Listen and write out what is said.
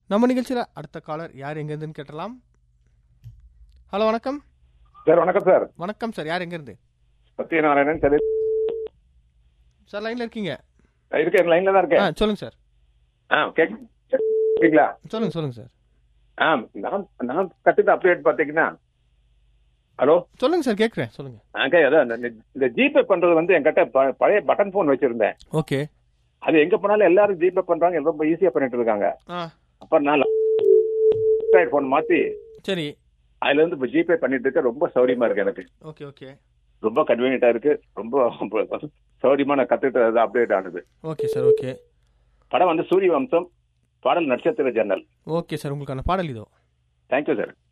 நம்ம நிகழ்ச்சியில் அடுத்த காலர் யார் எங்கேருந்துன்னு கேட்டலாம் ஹலோ வணக்கம் சார் வணக்கம் சார் வணக்கம் சார் யார் எங்கேருந்து சத்யநாராயணன் சரி சார் லைனில் இருக்கீங்க இருக்கேன் லைன்ல தான் ஆ இருக்கேன் சொல்லுங்கள் சார் ஆ கேக் கேக்குங்களா சொல்லுங்கள் சொல்லுங்கள் சார் ஆ நான் நான் கத்துட்ட அப்டேட் பாத்தீங்கன்னா ஹலோ சொல்லுங்கள் சார் கேட்குறேன் சொல்லுங்கள் அங்கே அதான் இந்த- இந்த ஜிபே பண்றது வந்து என்கிட்ட ப- பழைய பட்டன் ஃபோன் வச்சிருந்தேன் ஓகே அது எங்க போனாலும் எல்லாரும் ஜிபே பண்றாங்க ரொம்ப ஈஸியா பண்ணிட்டு இருக்காங்க ஆ அப்ப நான் ஃபோன் மாத்தி சரி அதுல இருந்து இப்போ ஜிபே பண்ணிட்டு இருக்க ரொம்ப சௌரியமா இருக்கு எனக்கு ஓகே ஓகே ரொம்ப கன்வீனியன்டா இருக்கு ரொம்ப சௌரியமா நான் கத்துக்கிட்டது அப்டேட் ஆனது ஓகே சார் ஓகே படம் வந்து சூரிய வம்சம் பாடல் நட்சத்திர ஜன்னல் ஓகே சார் உங்களுக்கான பாடல் இதோ தேங்க்யூ சார்